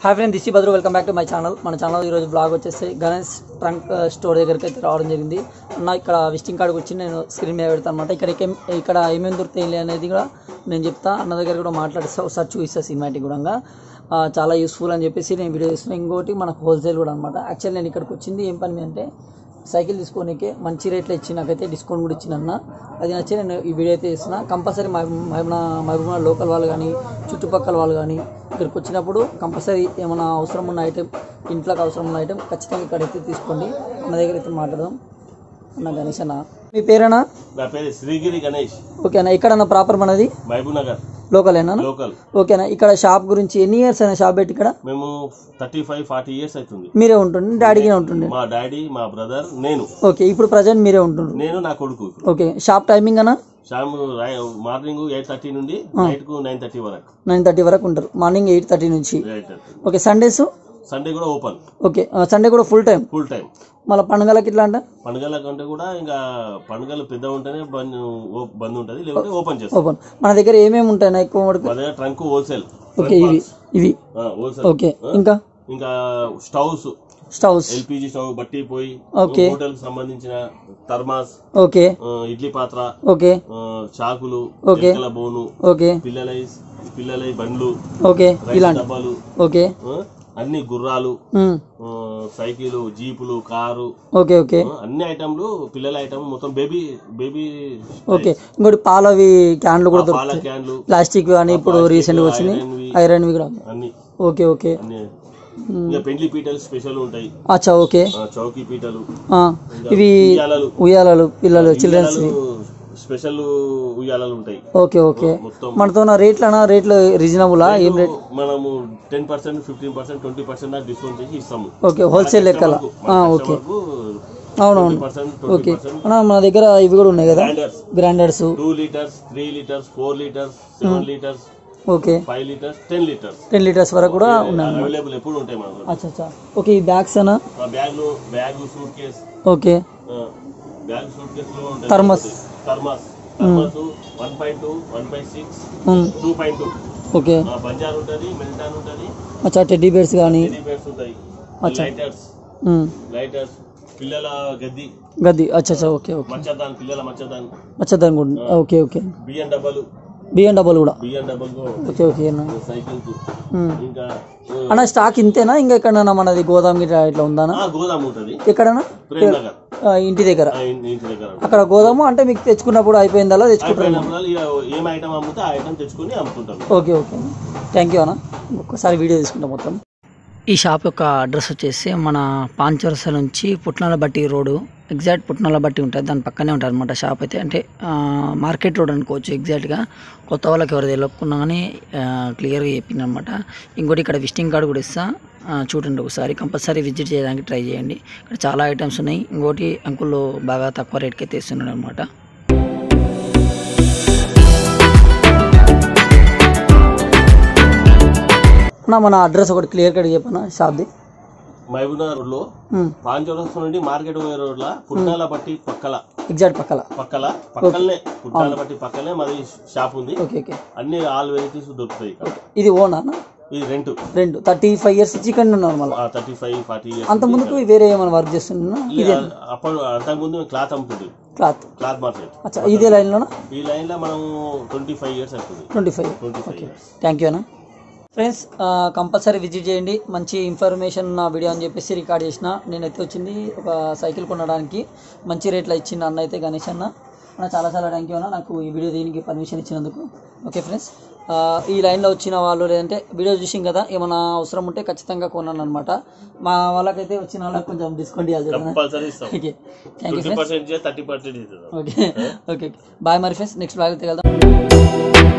Hi friend this Badru welcome back to my channel మన channel ఈరోజు blog వచ్చేసి Ganesh trunk store దగ్గరికి అయితే రావడం జరిగింది అన్న ఇక్కడ విజిటింగ్ కార్డ్కి వచ్చి నేను స్క్రీన్ మీద పెడతాను అనమాట ఇక్కడ ఏం- ఇక్కడ ఏమేమి దొరుకుతాయి అనేది కూడా నేను చెప్తా అన్న దగ్గర కూడా మాట్లాడిస్తా ఒకసారి చూపిస్తా సినిమాటిక్ కూడా ఆ, చాలా యూస్ఫుల్ అని చెప్పేసి నేను వీడియో చేస్తున్నాను ఇంకోటి మనకు హోల్సేల్ కూడా అనమాట యాక్చువల్ నేను ఇక్కడికి వచ్చింది ఏం పని మీద అంటే సైకిల్ తీసుకోనికి మంచి రేట్లో ఇచ్చి నాకైతే డిస్కౌంట్ కూడా ఇచ్చిన అది నచ్చి నేను ఈ వీడియో అయితే చేస్తున్నా కంపల్సరీ మహబూబా మహబూబా లోకల్ వాళ్ళు కానీ చుట్టుపక్కల వాళ్ళు కానీ ఇక్కడికి వచ్చినప్పుడు కంపల్సరీ ఏమైనా అవసరం ఉన్న ఐటెం ఇంట్లోకి అవసరం ఉన్న ఐటెం ఖచ్చితంగా ఇక్కడైతే తీసుకోండి మన దగ్గర అయితే మాట్లాడదాం అన్న గణేష్ అన్న మీ పేరేనా నా పేరు శ్రీగిరి గణేష్ ఓకేనా ఎక్కడన్నా ప్రాపర్ మనది మహబూబ్ నగర్ లోకలేనా లోకల్ ఓకేనా ఇక్కడ షాప్ గురించి ఎన్ని ఇయర్స్ అయినా షాప్ పెట్టి ఇక్కడ మేము థర్టీ ఫైవ్ ఫార్టీ ఇయర్స్ అవుతుంది మీరే ఉంటుండే డాడీగా ఉంటుండే మా డాడీ మా బ్రదర్ నేను ఓకే ఇప్పుడు ప్రజెంట్ మీరే ఉంటుండ్రు నేను నా కొడుకు ఓకే షాప్ టైమింగ్ అన్నా షామ్ మార్నింగ్ ఎయిట్ థర్టీ నుండి నైట్ కు నైన్ థర్టీ వరకు నైన్ థర్టీ వరకు ఉంటారు మార్నింగ్ ఎయిట్ థర్టీ నుంచి ఎయిట్ ఓకే సండేస్ సండే కూడా ఓపెన్ ఓకే సండే కూడా ఫుల్ టైం ఫుల్ టైం మళ్ళీ పండుగలకి ఇట్లా అంటే పండుగల కంటే కూడా ఇంకా పండుగలు పెద్ద ఉంటేనే బంద్ ఓ- బంద్ ఉంటుంది లేకుంటే ఓపెన్ చేస్తాం ఓపెన్ మన దగ్గర ఏమేమి ఉంటాయి నా ఎక్కువ మటుకు మా దగ్గర ట్రంక్ హోల్సేల్ ఓకే ఇవి ఇవి హోల్సేల్ ఓకే ఇంకా ఇంకా స్టవ్స్ స్టవ్స్ ఎల్పిజి స్టవ్ బట్టి పోయి ఓకే. హోటల్ సంబంధించిన థర్మాస్ ఓకే ఆ, ఇడ్లీ పాత్ర ఓకే ఆ, చాకులు ఓకే. ఎలుకల బోను ఓకే పిల్లలై పిల్లలై బండ్లు ఓకే రైస్ ఇలాంటి డబ్బాలు ఓకే ఆ, అన్ని గుర్రాలు ఉమ్, ఆ, సైకిల్ జీపులు కారు ఓకే ఓకే ఆ, అన్ని ఐటమ్లు పిల్లల ఐటమ్ మొత్తం బేబీ బేబీ ఓకే ఇంకోటి పాలవి క్యాన్లు కూడా పాల దొరుకుతాయి క్యాన్లు ప్లాస్టిక్ అని ఇప్పుడు రీసెంట్గా వచ్చినాయి ఐరన్వి, ఐరన్వి కూడా అన్ని ఓకే ఓకే అన్ని ఇంకా పెండ్లి పీటలు స్పెషల్ ఉంటాయి అచ్చా ఓకే ఆ, చౌకీ పీటలు ఆ, ఇవి ఉయ్యాలలు ఉయ్యాలలు పిల్లలు చిల్డ్రన్స్ ఉయ్యాలలు స్పెషల్ ఉయ్యాలలు ఉంటాయి ఓకే ఓకే మొత్తం మనతో రేట్లనా రేట్లు రీజనబులా ఏం రేట్ మనము ten percent fifteen percent twenty percent దాకా డిస్కౌంట్ చేసి ఇస్తాము ఓకే హోల్సేల్ లెక్కల ఆ, ఓకే అవునవును పర్సెంట్ ఓకే ట్వంటీ పర్సెంట్ అన్న మన దగ్గర ఇవి కూడా ఉన్నాయి కదా grinders grinders two litres three litres four litres seven litres okay five litres ten litres ten litres వరకు కూడా ఉన్నాయి అవైలబుల్ ఎప్పుడు ఉంటాయి మనకు అచ్చా అచ్చా ఓకే ఈ బ్యాగ్స్ అనా ఆ బ్యాగ్లు bag suitcase okay bag suitcase లో ఉంటాయి thermos thermos thermos one point two one point six um, two point two okay బంజార్ ఉంటుంది మిల్టాన్ ఉంటుంది అచ్చా టెడ్డీ బేర్స్ కానీ టెడీ బేర్స్ ఉంటాయి అచ్చా. లైటర్స్ ఉమ్, లైటర్స్ పిల్లల గద్ది గది అచ్చా అచ్చా ఓకే ఓకే మచ్చదాన్ పిల్లల మచ్చదాన్ వచ్చేద్దాం కూడా ఓకే ఓకే బియ్యం డబ్బాలు బియ్యం డబ్బాలు కూడా బియ్యం డబ్బాలు ఓకే ఓకే అన్న సైకిల్స్ ఉమ్. ఇంకా అన్న స్టాక్ ఇంతేనా ఇంకా ఎక్కడన్నా మనది గోదాం గిట్లా ఇట్లా ఉందానా ఆ, గోదాం ఉంటుంది ఎక్కడన్నా ప్రేమ్ నగర్ ఆ, ఇంటి దగ్గర ఆ, ఇన్- ఇంటి దగ్గర ఉంటుంది. అక్కడ గోదాము అంటే మీకు తెచ్చుకున్నప్పుడు అయిపోయిందా తెచ్చుకుంటారు అయిపోయినప్పుడు ఇక ఏం ఐటమ్ అమ్ముతే ఆ ఐటమ్ తెచ్చుకొని అమ్ముతుంటాం ఓకే ఓకే థ్యాంక్ యూ అన్న ఒక్కసారి వీడియో తీసుకుంటాం మొత్తం ఈ షాప్ యొక్క అడ్రస్ వచ్చేసి మన పాంచవరస నుంచి పుట్నాల బట్టి రోడ్డు ఎగ్జాక్ట్ పుట్నాల బట్టి ఉంటుంది దాని పక్కనే ఉంటుంది అనమాట షాప్ అయితే అంటే ఆ, మార్కెట్ రోడ్ అనుకోవచ్చు ఎగ్జాక్ట్గా కొత్త వాళ్ళకి ఎవరు తెలియకున్నా కానీ క్లియర్గా చెప్పింది అనమాట ఇంకోటి ఇక్కడ విజిటింగ్ కార్డు కూడా ఇస్తా ఆ, చూడండి ఒకసారి కంపల్సరీ విజిట్ చేయడానికి ట్రై చేయండి ఇక్కడ చాలా ఐటమ్స్ ఉన్నాయి ఇంకోటి అంకుల్ బాగా తక్కువ రేట్కి అయితే ఇస్తున్నాడు అనమాట అన్న మన అడ్రస్ ఒకటి క్లియర్ కట్ చెప్పనా షాప్ది మహబూబ్నగర్ రోడ్ లో పాంచవరస్తం నుండి మార్కెట్ పోయే రోడ్ లా పుట్టాల బట్టి పక్కల ఎగ్జాక్ట్ పక్కల పక్కల పక్కలనే పుట్టాల బట్టి పక్కనే మాది షాప్ ఉంది ఓకే ఓకే అన్ని ఆల్ వెరైటీస్ దొరుకుతాయి ఇక్కడ ఇది ఓనా అన్న ఇది రెంట్ రెండు థర్టీ ఫైవ్ ఇయర్స్ చికెన్ ఉన్నారు మళ్ళీ థర్టీ ఫైవ్ ఫార్టీ ఇయర్స్ అంత ముందుకు వేరే ఏమైనా వర్క్ చేస్తున్నా ఇదే అప్పుడు అంతకుముందు క్లాత్ అమ్ముతుంది క్లాత్ క్లాత్ మార్కెట్ అచ్చా ఇదే లైన్లోనా ఈ లైన్ లో మనం ట్వంటీ ఫైవ్ ఇయర్స్ అవుతుంది twenty five twenty five years thank you అన్న ఫ్రెండ్స్ కంపల్సరీ విజిట్ చేయండి మంచి ఇన్ఫర్మేషన్ నా వీడియో అని చెప్పేసి రికార్డ్ చేసిన నేనైతే వచ్చింది ఒక సైకిల్ కొనడానికి మంచి రేట్లో ఇచ్చింది అన్న అయితే గణేష్ అన్న అన్న చాలా చాలా థ్యాంక్ యూ అన్న నాకు ఈ వీడియో దీనికి పర్మిషన్ ఇచ్చినందుకు ఓకే ఫ్రెండ్స్ ఈ లైన్లో వచ్చిన వాళ్ళు లేదంటే వీడియో చూసిన కదా ఏమైనా అవసరం ఉంటే ఖచ్చితంగా కొన్నాను అనమాట మా వాళ్ళకైతే వచ్చిన వాళ్ళకి కొంచెం డిస్కౌంట్ ఇవ్వాలి చూడండి కంపల్సరీ ఇస్తాం okay thank you twenty friends percent thirty percent ఇస్తాం ఓకే ఓకే బాయ్ మరి ఫ్రెండ్స్ నెక్స్ట్ బ్లాగ్ అయితే వెళ్దాం